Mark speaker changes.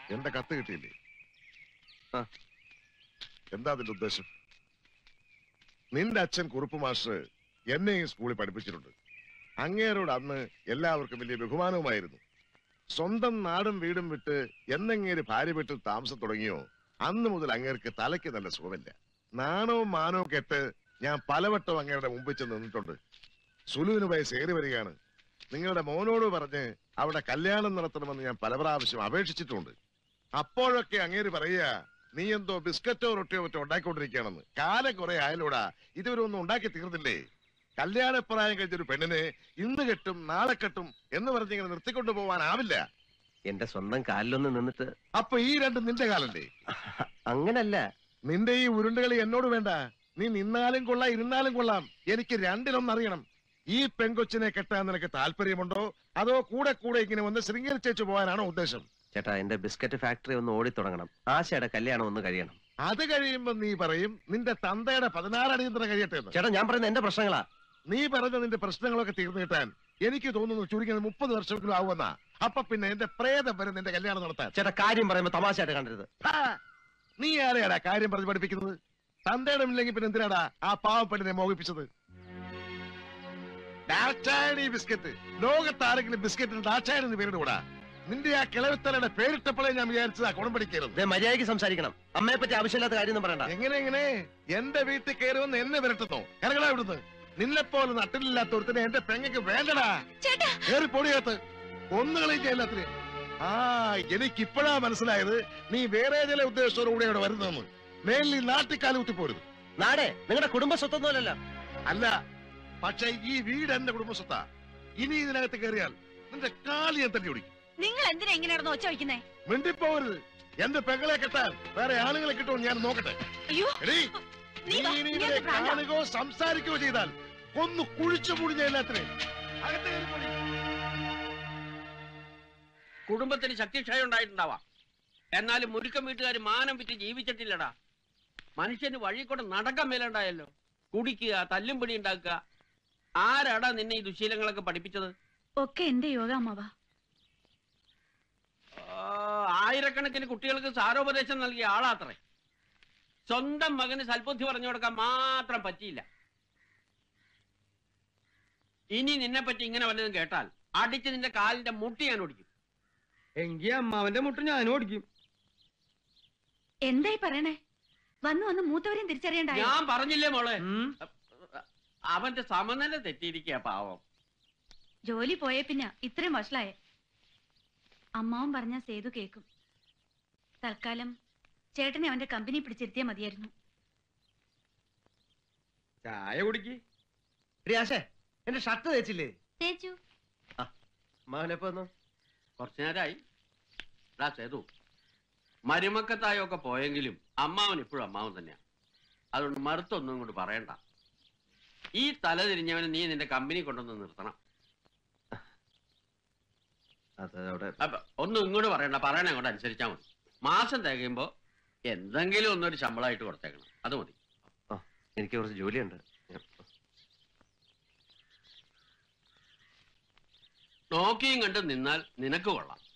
Speaker 1: എന്റെ കത്ത് കിട്ടിയില്ലേ
Speaker 2: ആ.
Speaker 1: എന്താ അതിന്റെ ഉദ്ദേശം നിന്റെ അച്ഛൻ കുറുപ്പ് മാസ്റ്റർ എന്നെ ഈ സ്കൂളിൽ പഠിപ്പിച്ചിട്ടുണ്ട് അങ്ങേരോട് അന്ന് എല്ലാവർക്കും വലിയ ബഹുമാനവുമായിരുന്നു സ്വന്തം നാടും വീടും വിട്ട് എന്നങ്ങേര് ഭാര്യ വീട്ടിൽ താമസം തുടങ്ങിയോ അന്ന് മുതൽ അങ്ങേർക്ക് തലയ്ക്ക് നല്ല സുഖമില്ല നാണവും മാനവും കെട്ട് ഞാൻ പലവട്ടം അങ്ങേരുടെ മുമ്പിൽ ചെന്ന് നിന്നിട്ടുണ്ട് സുലുവിന് വയസ്സ് ഏറി വരികയാണ് നിങ്ങളുടെ മോനോട് പറഞ്ഞ് അവിടെ കല്യാണം നടത്തണമെന്ന് ഞാൻ പല പ്രാവശ്യം അപേക്ഷിച്ചിട്ടുണ്ട് അപ്പോഴൊക്കെ അങ്ങേര് പറയുക നീ എന്തോ ബിസ്ക്കറ്റോ റൊട്ടിയോ മറ്റോ ഉണ്ടാക്കിക്കൊണ്ടിരിക്കുകയാണെന്ന് കാലം കുറെ ആയാലൂടാ ഇതുവരെ ഒന്നും ഉണ്ടാക്കി തീർന്നില്ലേ കല്യാണപ്രായം കഴിഞ്ഞൊരു പെണ്ണിനെ ഇന്ന് കെട്ടും നാളെ കെട്ടും എന്ന് പറഞ്ഞ് ഇങ്ങനെ നിർത്തിക്കൊണ്ടു പോവാനാവില്ല
Speaker 2: എന്റെ സ്വന്തം കാലിലൊന്ന് നിന്നിട്ട്
Speaker 1: അപ്പൊ ഈ രണ്ടും നിന്റെ കാലല്ലേ
Speaker 2: അങ്ങനല്ല
Speaker 1: നിന്റെ ഈ ഉരുണ്ടുകളി എന്നോട് വേണ്ട നീ നിന്നാലും കൊള്ളാം ഇരുന്നാലും കൊള്ളാം എനിക്ക് രണ്ടിലൊന്നറിയണം ഈ പെങ്കൊച്ചിനെ കെട്ടാൻ നിനക്ക് താല്പര്യമുണ്ടോ അതോ കൂടെ കൂടെ ഇങ്ങനെ വന്ന് ശൃംഗരിച്ചേച്ചു പോകാനാണോ ഉദ്ദേശം
Speaker 2: ചേട്ടാ എന്റെ ബിസ്ക്കറ്റ് ഫാക്ടറി ഒന്ന് ഓടി തുടങ്ങണം ആശയുടെ കല്യാണം ഒന്ന് കഴിയണം
Speaker 1: അത് കഴിയുമ്പോ നീ പറയും നിന്റെ തന്തയുടെ പതിനാറടിയന്തരം കഴിയട്ടെ എന്ന്
Speaker 2: ചേട്ടാ ഞാൻ പറയുന്നത് എന്റെ പ്രശ്നങ്ങളാ
Speaker 1: നീ പറഞ്ഞ നിന്റെ പ്രശ്നങ്ങളൊക്കെ തീർന്നു കിട്ടാൻ എനിക്ക് തോന്നുന്നു ചുരുങ്ങിയത് മുപ്പത് വർഷമെങ്കിലും ആവുമെന്നാ അപ്പൊ പിന്നെ എന്റെ പ്രേതം വരെ നിന്റെ കല്യാണം നടത്താൻ
Speaker 2: ചേട്ടാ കാര്യം പറയുമ്പോ തമാശയായിട്ട് കണ്ടരുത്
Speaker 1: ഹാ! നീ ആരെയാടാ കാര്യം പറഞ്ഞ് പഠിപ്പിക്കുന്നത് തന്തയുടെ ഇല്ലെങ്കിൽ പിന്നെ എന്തിനാടാ ആ പാവപ്പെട്ടിനെ മോഹിപ്പിച്ചത് ഡാറ്റായണി ബിസ്ക്കറ്റ് ലോകത്ത് ആരെങ്കിലും ബിസ്ക്കറ്റിന് ഡാറ്റായണി എന്ന് പേരിടൂടാ നിന്റെ ആ കിളവിത്തലയുടെ പേരിട്ടപ്പോഴേ ഞാൻ വിചാരിച്ചതാ കുണം പഠിക്കരുത്
Speaker 2: ദേ, മര്യാദയ്ക്ക് സംസാരിക്കണം അമ്മയെ പറ്റി ആവശ്യമില്ലാത്ത കാര്യമൊന്നും പറയണ്ട
Speaker 1: എങ്ങനെ എങ്ങനെ എന്റെ വീട്ടിൽ കയറുമെന്ന് എന്നെ വിരട്ടുന്നു ഇറങ്ങടാ ഇവിടുന്ന് നിന്നെപ്പോലെ നട്ടിലില്ലാത്ത ഒരുത്തനെ എന്റെ പെങ്ങക്ക് വേണ്ടടാ
Speaker 3: ചേട്ടാ
Speaker 1: കേറി പൊടിയകത്ത് ഒന്നുകളെയും എല്ലാത്തിനെ ആ എനിക്കിപ്പോഴാ മനസ്സിലായത് നീ വേറെ ചില ഉദ്ദേശത്തോടു കൂടെ ഇവിടെ വരുന്നതെന്ന് മേലിൽ ഈ നാട്ടിക്കാല് കുത്തിപ്പോരുത്
Speaker 2: നാടേ നിങ്ങളുടെ കുടുംബ സ്വത്തൊന്നുമല്ലല്ലോ
Speaker 1: അല്ല പക്ഷെ ഈ വീട് എന്റെ കുടുംബസ്വത്താ ഇനി ഇതിനകത്ത് കയറിയാൽ നിന്റെ കാലി ഞാൻ തല്ലി ഓടിക്കും
Speaker 3: നിങ്ങൾ എന്തിനാ ഇങ്ങനെ നടന്ന് ഒച്ച വയ്ക്കുന്നേ
Speaker 1: മിണ്ടിപ്പോവരുത് എന്റെ പെങ്ങളെ കെട്ടാൻ വേറെ ആളുകളെ കിട്ടുമോ ഞാൻ നോക്കട്ടെ
Speaker 3: അയ്യോ
Speaker 1: എടീ
Speaker 3: നീ
Speaker 1: നീ
Speaker 3: വാ,
Speaker 1: ഇനി
Speaker 3: നീ
Speaker 1: ഇവരെ
Speaker 3: അത് പ്രാന്താ.
Speaker 1: കാണുകയോ സംസാരിക്കുകയോ ചെയ്താൽ ഒന്ന് കുഴിച്ചു മുടിഞ്ഞ എല്ലാത്തിനെ അകത്ത് കയറി പോടി.
Speaker 4: കുടുംബത്തിന് ശക്തിക്ഷയം ഉണ്ടായിട്ടുണ്ടാവാം എന്നാലും മുരുക്കം വീട്ടുകാർ മാനം വിറ്റ് ജീവിച്ചിട്ടില്ലടാ മനുഷ്യന് വഴി കൂടെ നടക്കാൻ മേലുണ്ടായല്ലോ കുടിക്കുക തല്ലും പിടി ഉണ്ടാക്കുക ആരാടാ നിന്നെ ഈ ദുശീലങ്ങളൊക്കെ പഠിപ്പിച്ചത്
Speaker 3: ഒക്കെ എന്റെ യോഗ അമ്മവാ
Speaker 4: ആ, ആയിരക്കണക്കിന് കുട്ടികൾക്ക് സാരോപദേശം നൽകിയ ആളാത്രേ സ്വന്തം മകന് സൽബുദ്ധി പറഞ്ഞു കൊടുക്കാൻ മാത്രം പറ്റിയില്ല ഇനി നിന്നെ പറ്റി ഇങ്ങനെ വല്ലതും കേട്ടാൽ അടിച്ച് നിന്റെ കാലിന്റെ മുട്ടി ഞാൻ ഓടിക്കും
Speaker 5: എങ്കി അമ്മാവന്റെ മുട്ട ഞാനും ഓടിക്കും
Speaker 3: എന്തായി പറയണേ വന്നു വന്ന് മൂത്തവരെയും തിരിച്ചറിയണ്ടായോ
Speaker 4: ഞാൻ പറഞ്ഞില്ലേ മോളെ
Speaker 5: ഉം.
Speaker 4: അവന്റെ സമനില തെറ്റിയിരിക്കുക പാവം
Speaker 3: ജോലി പോയേ പിന്നെ ഇത്രയും വഷളായേ അമ്മാവൻ പറഞ്ഞ സേതു കേക്കും തൽക്കാലം ചേട്ടനെ അവന്റെ കമ്പനി പിടിച്ചിരുത്തിയാ മതിയായിരുന്നു
Speaker 5: ചായ കുടിക്ക്
Speaker 2: ആശേ എന്റെ ഷർട്ട് തേച്ചില്ലേ
Speaker 3: തേച്ചു
Speaker 2: മകനെപ്പോ വന്നു
Speaker 4: കുറച്ചു നേരമായി എടാ സേതു മരുമക്കത്തായൊക്കെ പോയെങ്കിലും അമ്മാവൻ ഇപ്പോഴും അമ്മാവൻ തന്നെയാ അതുകൊണ്ട് മറുത്തൊന്നും ഇങ്ങോട്ട് പറയണ്ട ഈ തല തിരിഞ്ഞവനെ നീ നിന്റെ കമ്പനി കൊണ്ടുവന്ന് നിർത്തണം
Speaker 2: അത് അവിടെ
Speaker 4: അപ്പൊ ഒന്നും ഇങ്ങോട്ട് പറയണ്ട പറയണ അങ്ങോട്ട് അനുസരിച്ചാ മതി മാസം തികയുമ്പോ എന്തെങ്കിലും ഒന്നൊരു ശമ്പളമായിട്ട് കൊടുത്തേക്കണം അത് മതി
Speaker 2: ആ എനിക്ക് കുറച്ച് ജോലിയുണ്ട് ഞാൻ-
Speaker 4: നോക്കിയും കണ്ട് നിന്നാൽ നിനക്ക് കൊള്ളാം